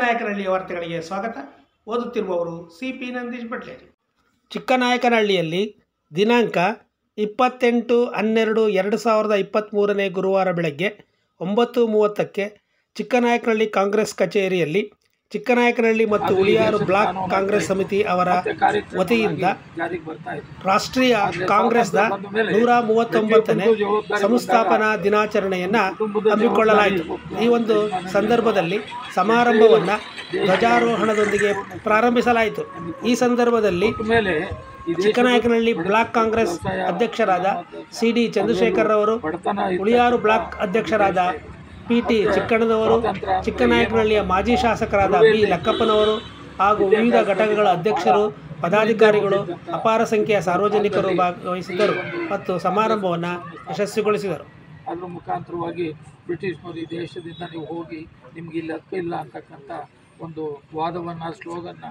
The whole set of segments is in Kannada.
ಚಿಕ್ಕನಾಯಕನಹಳ್ಳಿಯ ವಾರ್ತೆಗಳಿಗೆ ಸ್ವಾಗತ ಓದುತ್ತಿರುವವರು ಸಿ ಪಿ ನಂದೀಶ್ ಬಟ್ಲೇರಿ ಚಿಕ್ಕನಾಯಕನಹಳ್ಳಿಯಲ್ಲಿ ದಿನಾಂಕ ಇಪ್ಪತ್ತೆಂಟು ಹನ್ನೆರಡು ಎರಡು ಸಾವಿರದ ಇಪ್ಪತ್ತ್ಮೂರನೇ ಗುರುವಾರ ಬೆಳಗ್ಗೆ ಒಂಬತ್ತು ಮೂವತ್ತಕ್ಕೆ ಚಿಕ್ಕನಾಯಕನಹಳ್ಳಿ ಕಾಂಗ್ರೆಸ್ ಕಚೇರಿಯಲ್ಲಿ ಚಿಕ್ಕನಾಯಕನಹಳ್ಳಿ ಮತ್ತು ಉಳಿಯಾರು ಬ್ಲಾಕ್ ಕಾಂಗ್ರೆಸ್ ಸಮಿತಿ ಅವರ ವತಿಯಿಂದ ಜಾರಿಗೆ ಬರ್ತಾ ಇದೆ ರಾಷ್ಟ್ರೀಯ ಕಾಂಗ್ರೆಸ್ನ ನೂರ ಮೂವತ್ತೊಂಬತ್ತನೇ ಸಂಸ್ಥಾಪನಾ ದಿನಾಚರಣೆಯನ್ನು ಹಮ್ಮಿಕೊಳ್ಳಲಾಯಿತು ಈ ಒಂದು ಸಂದರ್ಭದಲ್ಲಿ ಸಮಾರಂಭವನ್ನು ಧ್ವಜಾರೋಹಣದೊಂದಿಗೆ ಪ್ರಾರಂಭಿಸಲಾಯಿತು ಈ ಸಂದರ್ಭದಲ್ಲಿ ಮೇಲೆ ಈ ದೇಶ ಚಿಕ್ಕನಾಯಕನಹಳ್ಳಿ ಬ್ಲಾಕ್ ಕಾಂಗ್ರೆಸ್ ಅಧ್ಯಕ್ಷರಾದ ಸಿ ಡಿ ಚಂದ್ರಶೇಖರ್ ಅವರು ಬಡತನ ಉಳಿಯಾರು ಬ್ಲಾಕ್ ಅಧ್ಯಕ್ಷರಾದ ಪಿ ಟಿ ಚಿಕ್ಕಣ್ಣನವರು ಚಿಕ್ಕನಾಯಕನಹಳ್ಳಿಯ ಮಾಜಿ ಶಾಸಕರಾದ ಬಿ ಲಕ್ಕಪ್ಪನವರು ಹಾಗೂ ವಿವಿಧ ಘಟಕಗಳ ಅಧ್ಯಕ್ಷರು ಪದಾಧಿಕಾರಿಗಳು ಅಪಾರ ಸಂಖ್ಯೆಯ ಸಾರ್ವಜನಿಕರು ಭಾಗವಹಿಸಿದ್ದರು ಮತ್ತು ಸಮಾರಂಭವನ್ನು ಯಶಸ್ವಿಗೊಳಿಸಿದರು ಅದ್ರ ಮುಖಾಂತರವಾಗಿ ಬ್ರಿಟಿಷ್ನವರು ಈ ದೇಶದಿಂದ ನೀವು ಹೋಗಿ ನಿಮ್ಗೆ ಇಲ್ಲಿ ಹಕ್ಕು ಇಲ್ಲ ಅಂತಕ್ಕಂಥ ಒಂದು ವಾದವನ್ನು ಸ್ಲೋಗನ್ನ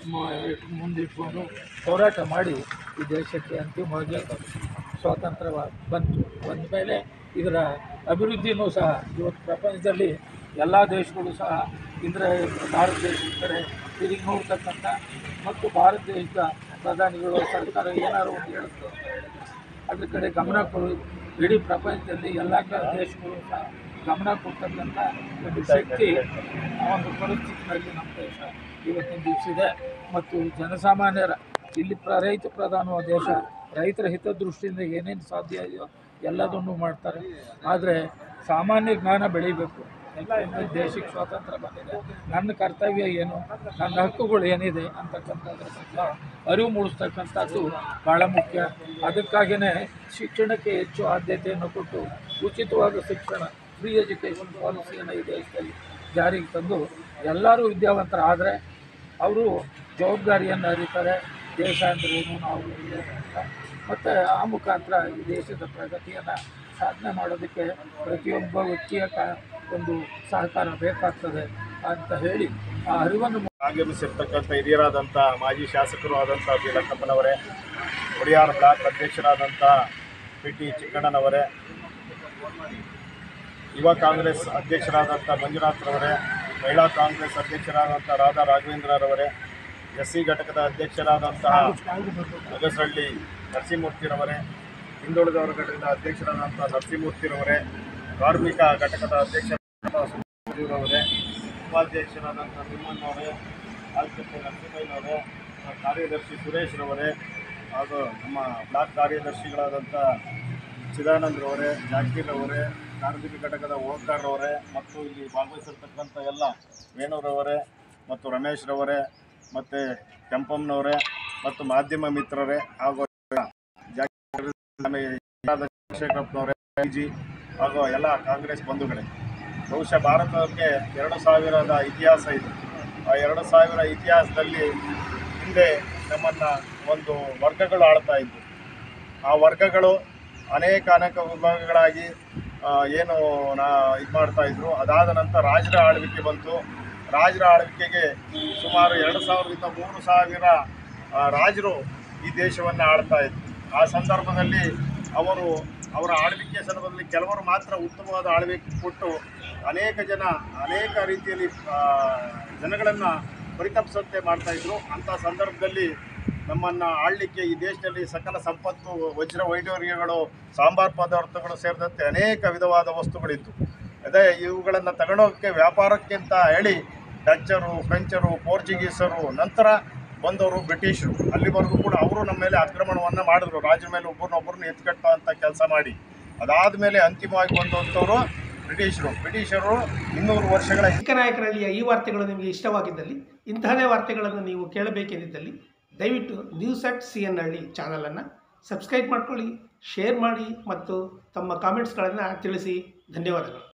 ಮುಂದಿಟ್ಕೊಂಡು ಹೋರಾಟ ಮಾಡಿ ಈ ದೇಶಕ್ಕೆ ಅಂತಿಮವಾಗಿ ಸ್ವಾತಂತ್ರ್ಯ ಬಂತು ಬಂದ ಮೇಲೆ ಇದರ ಅಭಿವೃದ್ಧಿನೂ ಸಹ ಇವತ್ತು ಪ್ರಪಂಚದಲ್ಲಿ ಎಲ್ಲ ದೇಶಗಳು ಸಹ ಇಂದ್ರ ಭಾರತ ದೇಶದ ಕಡೆ ತಿರುಗಿ ನೋಡ್ತಕ್ಕಂಥ ಮತ್ತು ಭಾರತ ದೇಶದ ಪ್ರಧಾನಿಗಳು ಸರ್ಕಾರ ಏನಾದ್ರು ಒಂದು ಹೇಳುತ್ತೆ ಅದ್ರ ಕಡೆ ಗಮನ ಕೊಡು ಇಡೀ ಪ್ರಪಂಚದಲ್ಲಿ ಎಲ್ಲ ಕ- ದೇಶಗಳು ಸಹ ಗಮನ ಕೊಡ್ತಕ್ಕಂಥ ಒಂದು ಶಕ್ತಿ ಆ ಒಂದು ಪರಿಸ್ಥಿತಿನಲ್ಲಿ ನಮ್ಮ ದೇಶ ಇವತ್ತಿನ ದಿವಸ ಇದೆ ಮತ್ತು ಜನಸಾಮಾನ್ಯರ ಇಲ್ಲಿ ಪ್ರ ರೈತ ಪ್ರಧಾನ ದೇಶ ರೈತರ ಹಿತದೃಷ್ಟಿಯಿಂದ ಏನೇನು ಸಾಧ್ಯ ಇದೆಯೋ ಎಲ್ಲದನ್ನು ಮಾಡ್ತಾರೆ ಆದರೆ ಸಾಮಾನ್ಯ ಜ್ಞಾನ ಬೆಳಿಬೇಕು ಯಾಕಂದ್ರೆ ದೇಶಕ್ಕೆ ಸ್ವಾತಂತ್ರ್ಯ ಬಂದಿದೆ ನನ್ನ ಕರ್ತವ್ಯ ಏನು ನನ್ನ ಹಕ್ಕುಗಳು ಏನಿದೆ ಅಂತಕ್ಕಂಥದ್ರ ಬಗ್ಗೆ ಅರಿವು ಮೂಡಿಸ್ತಕ್ಕಂಥದ್ದು ಭಾಳ ಮುಖ್ಯ ಅದಕ್ಕಾಗಿಯೇ ಶಿಕ್ಷಣಕ್ಕೆ ಹೆಚ್ಚು ಆದ್ಯತೆಯನ್ನು ಕೊಟ್ಟು ಉಚಿತವಾದ ಶಿಕ್ಷಣ ಫ್ರೀ ಎಜುಕೇಷನ್ ಪಾಲಿಸಿಯನ್ನು ಈ ದೇಶದಲ್ಲಿ ಜಾರಿಗೆ ತಂದು ಎಲ್ಲರೂ ವಿದ್ಯಾವಂತರಾದರೆ ಅವರು ಜವಾಬ್ದಾರಿಯನ್ನು ಅರಿತಾರೆ ದೇಶ ಅಂದರೆ ಏನು ನಾವು ಏನು ಅಂತ ಮತ್ತು ಆ ಮುಖಾಂತರ ಈ ದೇಶದ ಪ್ರಗತಿಯನ್ನು ಸಾಧನೆ ಮಾಡೋದಕ್ಕೆ ಪ್ರತಿಯೊಬ್ಬ ವ್ಯಕ್ತಿಯ ಕ ಒಂದು ಸಹಕಾರ ಬೇಕಾಗ್ತದೆ ಅಂತ ಹೇಳಿ ಆ ಅರಿವನ್ನು ಆಗಮಿಸಿರ್ತಕ್ಕಂಥ ಹಿರಿಯರಾದಂಥ ಮಾಜಿ ಶಾಸಕರು ಆದಂಥ ಬಿ ಲಕ್ಕಪ್ಪನವರೇ ಒಡಿಯಾರ್ ಬ್ಲಾಕ್ ಅಧ್ಯಕ್ಷರಾದಂಥ ಪಿ ಟಿ ಚಿಕ್ಕಣ್ಣನವರೇ ಯುವ ಕಾಂಗ್ರೆಸ್ ಅಧ್ಯಕ್ಷರಾದಂಥ ಮಂಜುನಾಥ್ರವರೇ ಮಹಿಳಾ ಕಾಂಗ್ರೆಸ್ ಅಧ್ಯಕ್ಷರಾದಂಥ ರಾಧಾ ರಾಘವೇಂದ್ರರವರೇ ಎಸ್ ಸಿ ಘಟಕದ ಅಧ್ಯಕ್ಷರಾದಂತಹ ಅಗಸಹಳ್ಳಿ ನರಸಿಂಹಮೂರ್ತಿರವರೇ ಹಿಂದುಳಿದವರ ಘಟಕದ ಅಧ್ಯಕ್ಷರಾದಂಥ ನರಸಿಂಹಮೂರ್ತಿರವರೇ ಕಾರ್ಮಿಕ ಘಟಕದ ಅಧ್ಯಕ್ಷರಾದಂಥ ಸುಮಂಜುರವರೇ ಉಪಾಧ್ಯಕ್ಷರಾದಂಥ ತಿಮ್ಮಣ್ಣವರೇ ಆಲ್ಕಟ್ಟೆ ನರಸಿಂಹಯ್ಯನವರೇ ನಮ್ಮ ಕಾರ್ಯದರ್ಶಿ ಸುರೇಶ್ರವರೇ ಹಾಗೂ ನಮ್ಮ ಬ್ಲಾಕ್ ಕಾರ್ಯದರ್ಶಿಗಳಾದಂಥ ಚಿದಾನಂದ್ರವರೇ ಜಾಕೀರ್ರವರೇ ಕಾರ್ಮಿಕ ಘಟಕದ ಓಂಕಾರ್ರವರೇ ಮತ್ತು ಇಲ್ಲಿ ಭಾಗವಹಿಸಿರ್ತಕ್ಕಂಥ ಎಲ್ಲ ವೇಣುರವರೇ ಮತ್ತು ರಮೇಶ್ರವರೇ ಮತ್ತು ಕೆಂಪಮ್ಮನವರೇ ಮತ್ತು ಮಾಧ್ಯಮ ಮಿತ್ರರೇ ಹಾಗೂ ಜಾಕೀರ್ ಶೇಖರಪ್ಪನವರೇ ಜಿ ಹಾಗೂ ಎಲ್ಲ ಕಾಂಗ್ರೆಸ್ ಬಂಧುಗಳೇ ಬಹುಶಃ ಭಾರತಕ್ಕೆ ಎರಡು ಸಾವಿರದ ಇತಿಹಾಸ ಇದೆ ಆ ಎರಡು ಸಾವಿರ ಇತಿಹಾಸದಲ್ಲಿ ಹಿಂದೆ ನಮ್ಮನ್ನು ಒಂದು ವರ್ಗಗಳು ಆಳ್ತಾ ಇದ್ವು ಆ ವರ್ಗಗಳು ಅನೇಕ ಅನೇಕ ವಿಭಾಗಗಳಾಗಿ ಆ, ಏನು ನಾ ಇದು ಮಾಡ್ತಾ ಇದ್ರು ಅದಾದ ನಂತರ ರಾಜರ ಆಳ್ವಿಕೆ ಬಂತು ರಾಜರ ಆಳ್ವಿಕೆಗೆ ಸುಮಾರು ಎರಡು ಸಾವಿರದಿಂದ ಮೂರು ಸಾವಿರ ಆ, ರಾಜರು ಈ ದೇಶವನ್ನು ಆಳ್ತಾ ಇದ್ರು ಆ ಸಂದರ್ಭದಲ್ಲಿ ಅವರು ಅವರ ಆಳ್ವಿಕೆ ಸಂದರ್ಭದಲ್ಲಿ ಕೆಲವರು ಮಾತ್ರ ಉತ್ತಮವಾದ ಆಳ್ವಿಕೆ ಕೊಟ್ಟು ಅನೇಕ ಜನ ಅನೇಕ ರೀತಿಯಲ್ಲಿ ಜನಗಳನ್ನು ಪರಿತಪಿಸುವಂತೆ ಮಾಡ್ತಾ ಇದ್ರು ಅಂಥ ಸಂದರ್ಭದಲ್ಲಿ ನಮ್ಮನ್ನು ಆಳಲಿಕ್ಕೆ ಈ ದೇಶದಲ್ಲಿ ಸಕಲ ಸಂಪತ್ತು ವಜ್ರ ವೈಡೂರ್ಯಗಳು ಸಾಂಬಾರ್ ಪದಾರ್ಥಗಳು ಸೇರಿದಂತೆ ಅನೇಕ ವಿಧವಾದ ವಸ್ತುಗಳಿತ್ತು ಅದೇ ಇವುಗಳನ್ನು ತಗೊಂಡೋಗಕ್ಕೆ ವ್ಯಾಪಾರಕ್ಕೆ ಅಂತ ಹೇಳಿ ಡಚ್ಚರು ಫ್ರೆಂಚರು ಪೋರ್ಚುಗೀಸರು ನಂತರ ಬಂದವರು ಬ್ರಿಟಿಷರು ಅಲ್ಲಿವರೆಗೂ ಕೂಡ ಅವರು ನಮ್ಮ ಮೇಲೆ ಆಕ್ರಮಣವನ್ನು ಮಾಡಿದ್ರು ರಾಜರ ಮೇಲೆ ಒಬ್ಬರನ್ನೊಬ್ಬರನ್ನ ಎತ್ಕಟ್ಟೋ ಅಂತ ಕೆಲಸ ಮಾಡಿ ಅದಾದ ಮೇಲೆ ಅಂತಿಮವಾಗಿ ಬಂದಂಥವರು ಬ್ರಿಟಿಷರು ಬ್ರಿಟಿಷರು ಇನ್ನೂರು ವರ್ಷಗಳ ಚಿಕ್ಕನಾಯಕನಹಳ್ಳಿಯ ಈ ವಾರ್ತೆಗಳು ನಿಮಗೆ ಇಷ್ಟವಾಗಿದ್ದಲ್ಲಿ ಇಂತಹದೇ ವಾರ್ತೆಗಳನ್ನು ನೀವು ಕೇಳಬೇಕೆಂದಿದ್ದಲ್ಲಿ ದಯವಿಟ್ಟು ನ್ಯೂಸ್ ಅಟ್ ಸಿ ಎನ್ ಹಳ್ಳಿ ಚಾನಲನ್ನು ಸಬ್ಸ್ಕ್ರೈಬ್ ಮಾಡ್ಕೊಳ್ಳಿ ಶೇರ್ ಮಾಡಿ ಮತ್ತು ತಮ್ಮ ಕಾಮೆಂಟ್ಸ್ಗಳನ್ನು ತಿಳಿಸಿ ಧನ್ಯವಾದಗಳು